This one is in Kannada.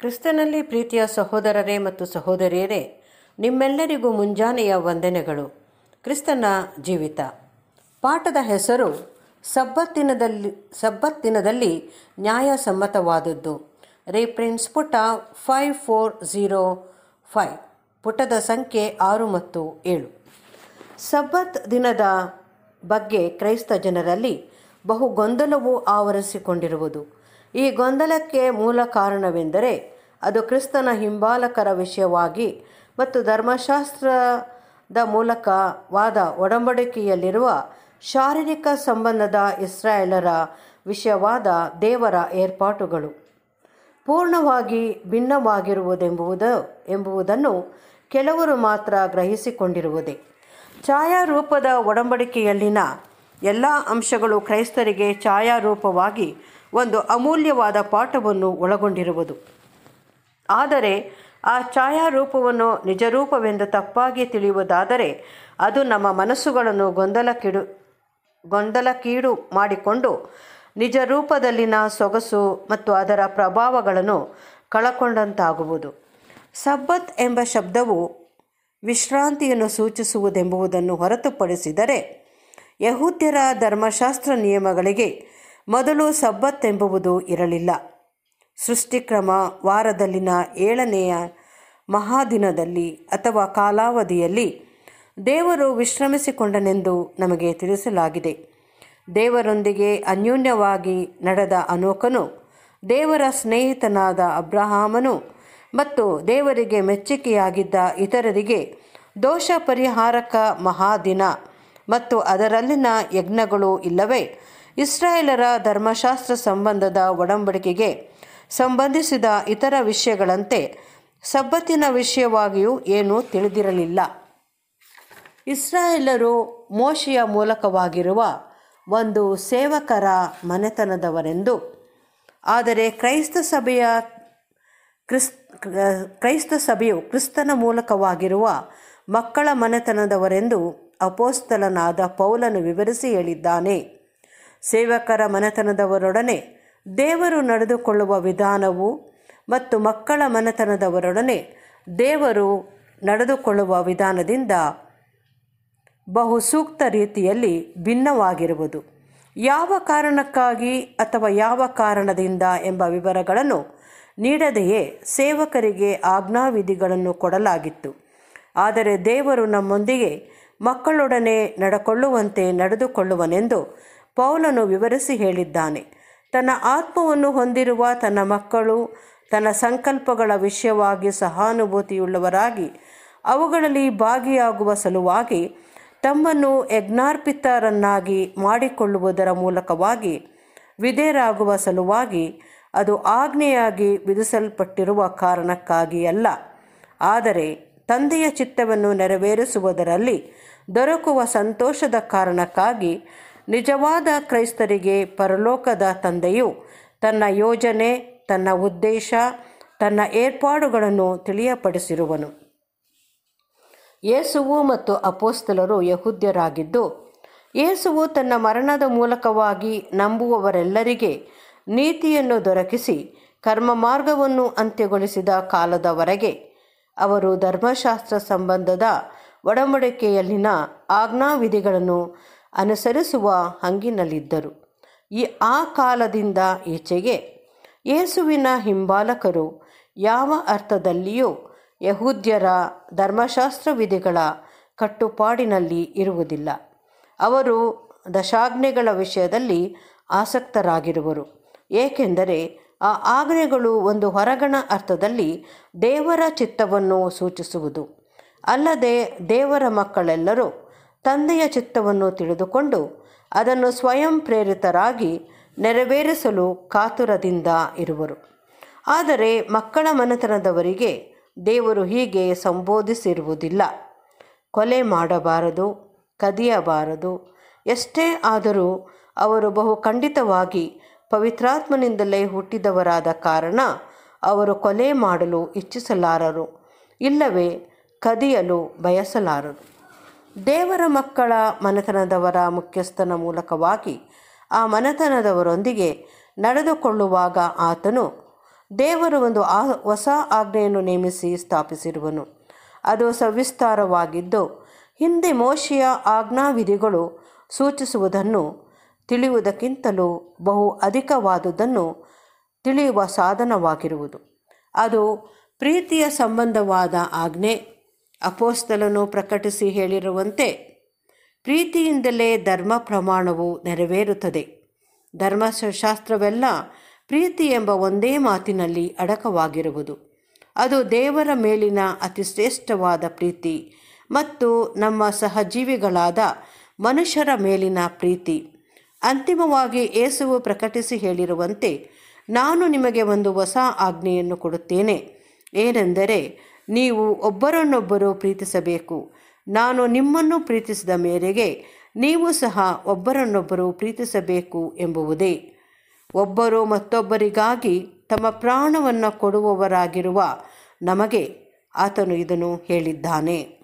ಕ್ರಿಸ್ತನಲ್ಲಿ ಪ್ರೀತಿಯ ಸಹೋದರರೇ ಮತ್ತು ಸಹೋದರಿಯರೇ ನಿಮ್ಮೆಲ್ಲರಿಗೂ ಮುಂಜಾನೆಯ ವಂದನೆಗಳು ಕ್ರಿಸ್ತನ ಜೀವಿತ ಪಾಠದ ಹೆಸರು ಸಬ್ಬತ್ತಿನದಲ್ಲಿ ಸಬ್ಬತ್ತಿನದಲ್ಲಿ ನ್ಯಾಯಸಮ್ಮತವಾದದ್ದು ರೆಫರೆನ್ಸ್ ಪುಟ ಫೈವ್ ಫೋರ್ ಝೀರೋ ಫೈವ್ ಪುಟದ ಸಂಖ್ಯೆ ಆರು ಮತ್ತು ಏಳು ಸಬ್ಬತ್ ದಿನದ ಬಗ್ಗೆ ಕ್ರೈಸ್ತ ಜನರಲ್ಲಿ ಬಹು ಗೊಂದಲವು ಆವರಿಸಿಕೊಂಡಿರುವುದು ಈ ಗೊಂದಲಕ್ಕೆ ಮೂಲ ಕಾರಣವೆಂದರೆ ಅದು ಕ್ರಿಸ್ತನ ಹಿಂಬಾಲಕರ ವಿಷಯವಾಗಿ ಮತ್ತು ಧರ್ಮಶಾಸ್ತ್ರದ ಮೂಲಕವಾದ ಒಡಂಬಡಿಕೆಯಲ್ಲಿರುವ ಶಾರೀರಿಕ ಸಂಬಂಧದ ಇಸ್ರಾಯೇಲರ ವಿಷಯವಾದ ದೇವರ ಏರ್ಪಾಟುಗಳು ಪೂರ್ಣವಾಗಿ ಭಿನ್ನವಾಗಿರುವುದೆಂಬುದು ಎಂಬುದನ್ನು ಕೆಲವರು ಮಾತ್ರ ಗ್ರಹಿಸಿಕೊಂಡಿರುವುದೇ ಛಾಯಾರೂಪದ ಒಡಂಬಡಿಕೆಯಲ್ಲಿನ ಎಲ್ಲ ಅಂಶಗಳು ಕ್ರೈಸ್ತರಿಗೆ ಛಾಯಾರೂಪವಾಗಿ ಒಂದು ಅಮೂಲ್ಯವಾದ ಪಾಠವನ್ನು ಒಳಗೊಂಡಿರುವುದು ಆದರೆ ಆ ಛಾಯಾರೂಪವನ್ನು ನಿಜರೂಪವೆಂದು ತಪ್ಪಾಗಿ ತಿಳಿಯುವುದಾದರೆ ಅದು ನಮ್ಮ ಮನಸ್ಸುಗಳನ್ನು ಗೊಂದಲಕ್ಕಿಡು ಗೊಂದಲಕ್ಕೀಡು ಮಾಡಿಕೊಂಡು ನಿಜ ರೂಪದಲ್ಲಿನ ಸೊಗಸು ಮತ್ತು ಅದರ ಪ್ರಭಾವಗಳನ್ನು ಕಳಕೊಂಡಂತಾಗುವುದು ಸಬ್ಬತ್ ಎಂಬ ಶಬ್ದವು ವಿಶ್ರಾಂತಿಯನ್ನು ಸೂಚಿಸುವುದೆಂಬುದನ್ನು ಹೊರತುಪಡಿಸಿದರೆ ಯಹೂದ್ಯರ ಧರ್ಮಶಾಸ್ತ್ರ ನಿಯಮಗಳಿಗೆ ಮೊದಲು ಸಬ್ಬತ್ ಎಂಬುವುದು ಇರಲಿಲ್ಲ ಸೃಷ್ಟಿಕ್ರಮ ವಾರದಲ್ಲಿನ ಏಳನೆಯ ಮಹಾದಿನದಲ್ಲಿ ಅಥವಾ ಕಾಲಾವಧಿಯಲ್ಲಿ ದೇವರು ವಿಶ್ರಮಿಸಿಕೊಂಡನೆಂದು ನಮಗೆ ತಿಳಿಸಲಾಗಿದೆ ದೇವರೊಂದಿಗೆ ಅನ್ಯೋನ್ಯವಾಗಿ ನಡೆದ ಅನೋಕನು ದೇವರ ಸ್ನೇಹಿತನಾದ ಅಬ್ರಹಾಮನು ಮತ್ತು ದೇವರಿಗೆ ಮೆಚ್ಚುಗೆಯಾಗಿದ್ದ ಇತರರಿಗೆ ದೋಷ ಪರಿಹಾರಕ ಮಹಾದಿನ ಮತ್ತು ಅದರಲ್ಲಿನ ಯಜ್ಞಗಳು ಇಲ್ಲವೇ ಇಸ್ರಾಯೇಲರ ಧರ್ಮಶಾಸ್ತ್ರ ಸಂಬಂಧದ ಒಡಂಬಡಿಕೆಗೆ ಸಂಬಂಧಿಸಿದ ಇತರ ವಿಷಯಗಳಂತೆ ಸಬ್ಬತ್ತಿನ ವಿಷಯವಾಗಿಯೂ ಏನೂ ತಿಳಿದಿರಲಿಲ್ಲ ಇಸ್ರಾಯೇಲರು ಮೋಶೆಯ ಮೂಲಕವಾಗಿರುವ ಒಂದು ಸೇವಕರ ಮನೆತನದವರೆಂದು ಆದರೆ ಕ್ರೈಸ್ತ ಸಭೆಯ ಕ್ರಿಸ್ ಕ್ರೈಸ್ತ ಸಭೆಯು ಕ್ರಿಸ್ತನ ಮೂಲಕವಾಗಿರುವ ಮಕ್ಕಳ ಮನೆತನದವರೆಂದು ಅಪೋಸ್ತಲನಾದ ಪೌಲನು ವಿವರಿಸಿ ಹೇಳಿದ್ದಾನೆ ಸೇವಕರ ಮನೆತನದವರೊಡನೆ ದೇವರು ನಡೆದುಕೊಳ್ಳುವ ವಿಧಾನವು ಮತ್ತು ಮಕ್ಕಳ ಮನೆತನದವರೊಡನೆ ದೇವರು ನಡೆದುಕೊಳ್ಳುವ ವಿಧಾನದಿಂದ ಬಹು ಸೂಕ್ತ ರೀತಿಯಲ್ಲಿ ಭಿನ್ನವಾಗಿರುವುದು ಯಾವ ಕಾರಣಕ್ಕಾಗಿ ಅಥವಾ ಯಾವ ಕಾರಣದಿಂದ ಎಂಬ ವಿವರಗಳನ್ನು ನೀಡದೆಯೇ ಸೇವಕರಿಗೆ ಆಜ್ಞಾವಿಧಿಗಳನ್ನು ಕೊಡಲಾಗಿತ್ತು ಆದರೆ ದೇವರು ನಮ್ಮೊಂದಿಗೆ ಮಕ್ಕಳೊಡನೆ ನಡಕೊಳ್ಳುವಂತೆ ನಡೆದುಕೊಳ್ಳುವನೆಂದು ಪೌಲನು ವಿವರಿಸಿ ಹೇಳಿದ್ದಾನೆ ತನ್ನ ಆತ್ಮವನ್ನು ಹೊಂದಿರುವ ತನ್ನ ಮಕ್ಕಳು ತನ್ನ ಸಂಕಲ್ಪಗಳ ವಿಷಯವಾಗಿ ಸಹಾನುಭೂತಿಯುಳ್ಳವರಾಗಿ ಅವುಗಳಲ್ಲಿ ಭಾಗಿಯಾಗುವ ಸಲುವಾಗಿ ತಮ್ಮನ್ನು ಯಜ್ಞಾರ್ಪಿತರನ್ನಾಗಿ ಮಾಡಿಕೊಳ್ಳುವುದರ ಮೂಲಕವಾಗಿ ವಿಧೇಯರಾಗುವ ಸಲುವಾಗಿ ಅದು ಆಜ್ಞೆಯಾಗಿ ವಿಧಿಸಲ್ಪಟ್ಟಿರುವ ಕಾರಣಕ್ಕಾಗಿ ಅಲ್ಲ ಆದರೆ ತಂದೆಯ ಚಿತ್ತವನ್ನು ನೆರವೇರಿಸುವುದರಲ್ಲಿ ದೊರಕುವ ಸಂತೋಷದ ಕಾರಣಕ್ಕಾಗಿ ನಿಜವಾದ ಕ್ರೈಸ್ತರಿಗೆ ಪರಲೋಕದ ತಂದೆಯು ತನ್ನ ಯೋಜನೆ ತನ್ನ ಉದ್ದೇಶ ತನ್ನ ಏರ್ಪಾಡುಗಳನ್ನು ತಿಳಿಯಪಡಿಸಿರುವನು ಯೇಸುವು ಮತ್ತು ಅಪೋಸ್ತಲರು ಯಹುದ್ಯರಾಗಿದ್ದು ಯೇಸುವು ತನ್ನ ಮರಣದ ಮೂಲಕವಾಗಿ ನಂಬುವವರೆಲ್ಲರಿಗೆ ನೀತಿಯನ್ನು ದೊರಕಿಸಿ ಕರ್ಮ ಮಾರ್ಗವನ್ನು ಅಂತ್ಯಗೊಳಿಸಿದ ಕಾಲದವರೆಗೆ ಅವರು ಧರ್ಮಶಾಸ್ತ್ರ ಸಂಬಂಧದ ಒಡಂಬಡಿಕೆಯಲ್ಲಿನ ಆಜ್ಞಾವಿಧಿಗಳನ್ನು ಅನುಸರಿಸುವ ಹಂಗಿನಲ್ಲಿದ್ದರು ಈ ಆ ಕಾಲದಿಂದ ಈಚೆಗೆ ಯೇಸುವಿನ ಹಿಂಬಾಲಕರು ಯಾವ ಅರ್ಥದಲ್ಲಿಯೂ ಯಹೂದ್ಯರ ಧರ್ಮಶಾಸ್ತ್ರ ವಿಧಿಗಳ ಕಟ್ಟುಪಾಡಿನಲ್ಲಿ ಇರುವುದಿಲ್ಲ ಅವರು ದಶಾಜ್ಞೆಗಳ ವಿಷಯದಲ್ಲಿ ಆಸಕ್ತರಾಗಿರುವರು ಏಕೆಂದರೆ ಆ ಆಜ್ಞೆಗಳು ಒಂದು ಹೊರಗಣ ಅರ್ಥದಲ್ಲಿ ದೇವರ ಚಿತ್ತವನ್ನು ಸೂಚಿಸುವುದು ಅಲ್ಲದೆ ದೇವರ ಮಕ್ಕಳೆಲ್ಲರೂ ತಂದೆಯ ಚಿತ್ತವನ್ನು ತಿಳಿದುಕೊಂಡು ಅದನ್ನು ಸ್ವಯಂ ಪ್ರೇರಿತರಾಗಿ ನೆರವೇರಿಸಲು ಕಾತುರದಿಂದ ಇರುವರು ಆದರೆ ಮಕ್ಕಳ ಮನೆತನದವರಿಗೆ ದೇವರು ಹೀಗೆ ಸಂಬೋಧಿಸಿರುವುದಿಲ್ಲ ಕೊಲೆ ಮಾಡಬಾರದು ಕದಿಯಬಾರದು ಎಷ್ಟೇ ಆದರೂ ಅವರು ಬಹು ಖಂಡಿತವಾಗಿ ಪವಿತ್ರಾತ್ಮನಿಂದಲೇ ಹುಟ್ಟಿದವರಾದ ಕಾರಣ ಅವರು ಕೊಲೆ ಮಾಡಲು ಇಚ್ಛಿಸಲಾರರು ಇಲ್ಲವೇ ಕದಿಯಲು ಬಯಸಲಾರರು ದೇವರ ಮಕ್ಕಳ ಮನೆತನದವರ ಮುಖ್ಯಸ್ಥನ ಮೂಲಕವಾಗಿ ಆ ಮನೆತನದವರೊಂದಿಗೆ ನಡೆದುಕೊಳ್ಳುವಾಗ ಆತನು ದೇವರು ಒಂದು ಆ ಹೊಸ ಆಜ್ಞೆಯನ್ನು ನೇಮಿಸಿ ಸ್ಥಾಪಿಸಿರುವನು ಅದು ಸವಿಸ್ತಾರವಾಗಿದ್ದು ಹಿಂದೆ ಮೋಶೆಯ ಆಜ್ಞಾವಿಧಿಗಳು ಸೂಚಿಸುವುದನ್ನು ತಿಳಿಯುವುದಕ್ಕಿಂತಲೂ ಬಹು ಅಧಿಕವಾದುದನ್ನು ತಿಳಿಯುವ ಸಾಧನವಾಗಿರುವುದು ಅದು ಪ್ರೀತಿಯ ಸಂಬಂಧವಾದ ಆಜ್ಞೆ ಅಪೋಸ್ತಲನು ಪ್ರಕಟಿಸಿ ಹೇಳಿರುವಂತೆ ಪ್ರೀತಿಯಿಂದಲೇ ಧರ್ಮ ಪ್ರಮಾಣವು ನೆರವೇರುತ್ತದೆ ಧರ್ಮಶಾಸ್ತ್ರವೆಲ್ಲ ಪ್ರೀತಿ ಎಂಬ ಒಂದೇ ಮಾತಿನಲ್ಲಿ ಅಡಕವಾಗಿರುವುದು ಅದು ದೇವರ ಮೇಲಿನ ಅತಿ ಶ್ರೇಷ್ಠವಾದ ಪ್ರೀತಿ ಮತ್ತು ನಮ್ಮ ಸಹಜೀವಿಗಳಾದ ಮನುಷ್ಯರ ಮೇಲಿನ ಪ್ರೀತಿ ಅಂತಿಮವಾಗಿ ಯೇಸುವು ಪ್ರಕಟಿಸಿ ಹೇಳಿರುವಂತೆ ನಾನು ನಿಮಗೆ ಒಂದು ಹೊಸ ಆಜ್ಞೆಯನ್ನು ಕೊಡುತ್ತೇನೆ ಏನೆಂದರೆ ನೀವು ಒಬ್ಬರನ್ನೊಬ್ಬರು ಪ್ರೀತಿಸಬೇಕು ನಾನು ನಿಮ್ಮನ್ನು ಪ್ರೀತಿಸಿದ ಮೇರೆಗೆ ನೀವು ಸಹ ಒಬ್ಬರನ್ನೊಬ್ಬರು ಪ್ರೀತಿಸಬೇಕು ಎಂಬುವುದೇ ಒಬ್ಬರು ಮತ್ತೊಬ್ಬರಿಗಾಗಿ ತಮ್ಮ ಪ್ರಾಣವನ್ನು ಕೊಡುವವರಾಗಿರುವ ನಮಗೆ ಆತನು ಇದನ್ನು ಹೇಳಿದ್ದಾನೆ